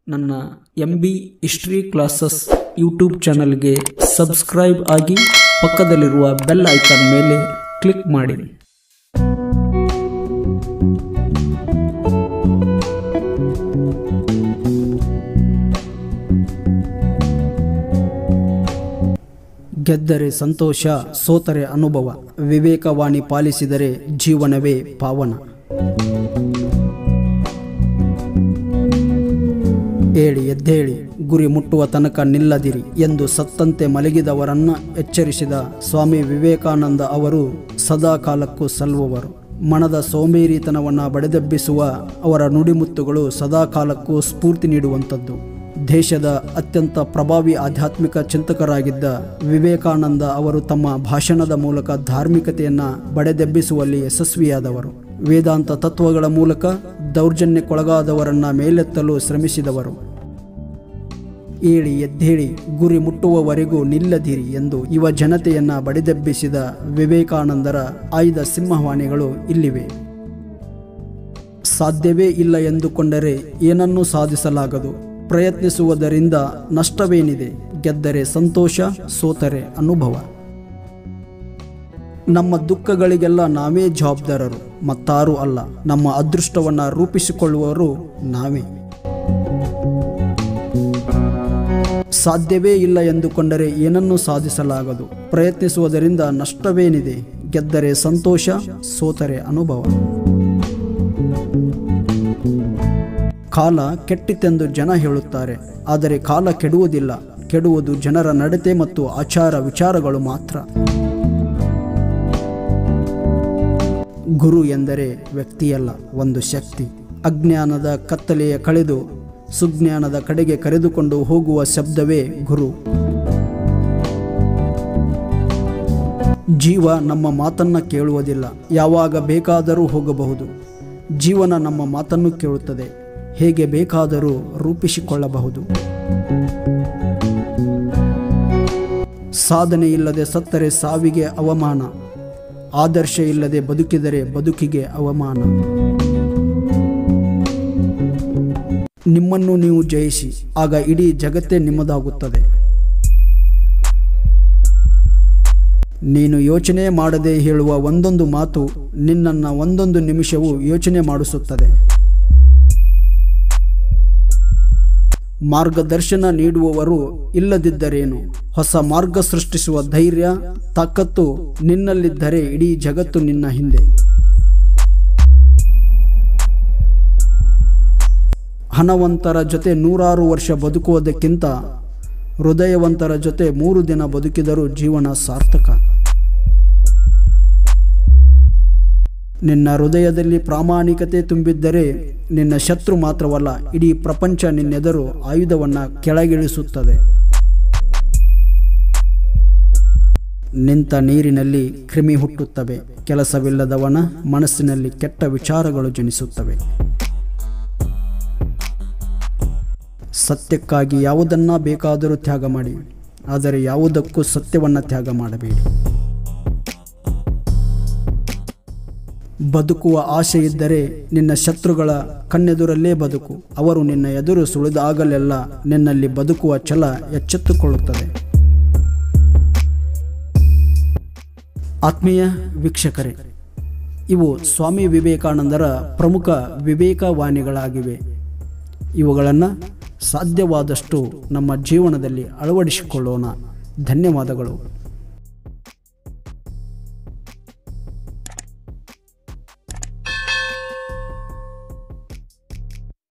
ನನ್ನ M B history classes YouTube ಚಾನಲ್ಗೆ subscribe ಆಗಿ ಪಕ್ಕದಲ್ಲಿರುವ ಬೆಲ್ ಐಕಾನ್ ಮೇಲೆ ಕ್ಲಿಕ್ ಮಾಡಿ ಗೆದ್ದರೆ ಸಂತೋಷ ಸೋತರೆ ಅನುಭವ ವಿವೇಕವಾಣಿ ಪಾಲಿಸಿದರೆ ಜೀವನವೇ ಪಾವನ ಏಳಿ ಎದ್ದೇಳಿ ಗುರಿ ಮುಟ್ಟುವ ತನಕ ನಿಲ್ಲದಿರಿ ಎಂದು ಸತ್ತಂತೆ ಮಲಗಿದವರನ್ನ ಎಚ್ಚರಿಸಿದ ಸ್ವಾಮಿ ವಿವೇಕಾನಂದ ಅವರು ಸದಾ ಕಾಲಕ್ಕೂ ಸಲ್ಲುವವರು ಮನದ ಸೋಂಬೇರಿತನವನ್ನು ಬಡಿದೆಬ್ಬಿಸುವ ಅವರ ನುಡಿಮುತ್ತುಗಳು ಸದಾ ಕಾಲಕ್ಕೂ ಸ್ಫೂರ್ತಿ ನೀಡುವಂಥದ್ದು ದೇಶದ ಅತ್ಯಂತ ಪ್ರಭಾವಿ ಆಧ್ಯಾತ್ಮಿಕ ಚಿಂತಕರಾಗಿದ್ದ ವಿವೇಕಾನಂದ ಅವರು ತಮ್ಮ ಭಾಷಣದ ಮೂಲಕ ಧಾರ್ಮಿಕತೆಯನ್ನು ಬಡೆದೆಬ್ಬಿಸುವಲ್ಲಿ ಯಶಸ್ವಿಯಾದವರು ವೇದಾಂತ ತತ್ವಗಳ ಮೂಲಕ ದೌರ್ಜನ್ಯಕ್ಕೊಳಗಾದವರನ್ನ ಮೇಲೆತ್ತಲು ಶ್ರಮಿಸಿದವರು ಏಳಿ ಎದ್ದೇಳಿ ಗುರಿ ಮುಟ್ಟುವವರೆಗೂ ನಿಲ್ಲದಿರಿ ಎಂದು ಯುವ ಜನತೆಯನ್ನ ಬಡಿದೆಬ್ಬಿಸಿದ ವಿವೇಕಾನಂದರ ಆಯ್ದ ಸಿಂಹವಾಣಿಗಳು ಇಲ್ಲಿವೆ ಸಾಧ್ಯವೇ ಇಲ್ಲ ಎಂದುಕೊಂಡರೆ ಏನನ್ನೂ ಸಾಧಿಸಲಾಗದು ಪ್ರಯತ್ನಿಸುವುದರಿಂದ ನಷ್ಟವೇನಿದೆ ಗೆದ್ದರೆ ಸಂತೋಷ ಸೋತರೆ ಅನುಭವ ನಮ್ಮ ದುಃಖಗಳಿಗೆಲ್ಲ ನಾವೇ ಜವಾಬ್ದಾರರು ಮತ್ತಾರೂ ಅಲ್ಲ ನಮ್ಮ ಅದೃಷ್ಟವನ್ನು ರೂಪಿಸಿಕೊಳ್ಳುವವರು ನಾವೇ ಸಾಧ್ಯವೇ ಇಲ್ಲ ಎಂದುಕೊಂಡರೆ ಏನನ್ನೂ ಸಾಧಿಸಲಾಗದು ಪ್ರಯತ್ನಿಸುವುದರಿಂದ ನಷ್ಟವೇನಿದೆ ಗೆದ್ದರೆ ಸಂತೋಷ ಸೋತರೆ ಅನುಭವ ಕಾಲ ಕೆಟ್ಟಿತೆಂದು ಜನ ಹೇಳುತ್ತಾರೆ ಆದರೆ ಕಾಲ ಕೆಡುವುದಿಲ್ಲ ಕೆಡುವುದು ಜನರ ನಡತೆ ಮತ್ತು ಆಚಾರ ವಿಚಾರಗಳು ಮಾತ್ರ ಗುರು ಎಂದರೆ ವ್ಯಕ್ತಿಯಲ್ಲ ಒಂದು ಶಕ್ತಿ ಅಜ್ಞಾನದ ಕತ್ತಲೆಯ ಕಳೆದು ಸುಜ್ಞಾನದ ಕಡೆಗೆ ಕರೆದುಕೊಂಡು ಹೋಗುವ ಶಬ್ದವೇ ಗುರು ಜೀವ ನಮ್ಮ ಮಾತನ್ನ ಕೇಳುವುದಿಲ್ಲ ಯಾವಾಗ ಬೇಕಾದರೂ ಹೋಗಬಹುದು ಜೀವನ ನಮ್ಮ ಮಾತನ್ನು ಕೇಳುತ್ತದೆ ಹೇಗೆ ಬೇಕಾದರೂ ರೂಪಿಸಿಕೊಳ್ಳಬಹುದು ಸಾಧನೆ ಇಲ್ಲದೆ ಸತ್ತರೆ ಸಾವಿಗೆ ಅವಮಾನ ಆದರ್ಶ ಇಲ್ಲದೆ ಬದುಕಿದರೆ ಬದುಕಿಗೆ ಅವಮಾನ ನಿಮ್ಮನ್ನು ನೀವು ಜಯಿಸಿ ಆಗ ಇಡೀ ಜಗತ್ತೇ ನಿಮ್ಮದಾಗುತ್ತದೆ ನೀನು ಯೋಚನೆ ಮಾಡದೆ ಹೇಳುವ ಒಂದೊಂದು ಮಾತು ನಿನ್ನನ್ನು ಒಂದೊಂದು ನಿಮಿಷವೂ ಯೋಚನೆ ಮಾಡಿಸುತ್ತದೆ ಮಾರ್ಗದರ್ಶನ ನೀಡುವವರು ಇಲ್ಲದಿದ್ದರೇನು ಹೊಸ ಮಾರ್ಗ ಸೃಷ್ಟಿಸುವ ಧೈರ್ಯ ತಾಕತ್ತು ನಿನ್ನಲ್ಲಿದ್ದರೆ ಇಡೀ ಜಗತ್ತು ನಿನ್ನ ಹಿಂದೆ ಹಣವಂತರ ಜೊತೆ ನೂರಾರು ವರ್ಷ ಬದುಕುವುದಕ್ಕಿಂತ ಹೃದಯವಂತರ ಜೊತೆ ಮೂರು ದಿನ ಬದುಕಿದರೂ ಜೀವನ ಸಾರ್ಥಕ ನಿನ್ನ ಹೃದಯದಲ್ಲಿ ಪ್ರಾಮಾಣಿಕತೆ ತುಂಬಿದ್ದರೆ ನಿನ್ನ ಶತ್ರು ಮಾತ್ರವಲ್ಲ ಇಡೀ ಪ್ರಪಂಚ ನಿನ್ನೆದರು ಆಯುಧವನ್ನು ಕೆಳಗಿಳಿಸುತ್ತದೆ ನಿಂತ ನೀರಿನಲ್ಲಿ ಕ್ರಿಮಿ ಹುಟ್ಟುತ್ತವೆ ಕೆಲಸವಿಲ್ಲದವನ ಮನಸ್ಸಿನಲ್ಲಿ ಕೆಟ್ಟ ವಿಚಾರಗಳು ಜನಿಸುತ್ತವೆ ಸತ್ಯಕ್ಕಾಗಿ ಯಾವುದನ್ನ ಬೇಕಾದರೂ ತ್ಯಾಗ ಮಾಡಿ ಆದರೆ ಯಾವುದಕ್ಕೂ ಸತ್ಯವನ್ನು ತ್ಯಾಗ ಮಾಡಬೇಡಿ ಬದುಕುವ ಆಸೆ ಇದ್ದರೆ ನಿನ್ನ ಶತ್ರುಗಳ ಕಣ್ಣೆದುರಲ್ಲೇ ಬದುಕು ಅವರು ನಿನ್ನ ಎದುರು ಸುಳಿದಾಗಲೆಲ್ಲ ನಿನ್ನಲ್ಲಿ ಬದುಕುವ ಛಲ ಎಚ್ಚೆತ್ತುಕೊಳ್ಳುತ್ತದೆ ಆತ್ಮೀಯ ವೀಕ್ಷಕರೇ ಇವು ಸ್ವಾಮಿ ವಿವೇಕಾನಂದರ ಪ್ರಮುಖ ವಿವೇಕವಾಣಿಗಳಾಗಿವೆ ಇವುಗಳನ್ನು ಸಾಧ್ಯವಾದಷ್ಟು ನಮ್ಮ ಜೀವನದಲ್ಲಿ ಅಳವಡಿಸಿಕೊಳ್ಳೋಣ ಧನ್ಯವಾದಗಳು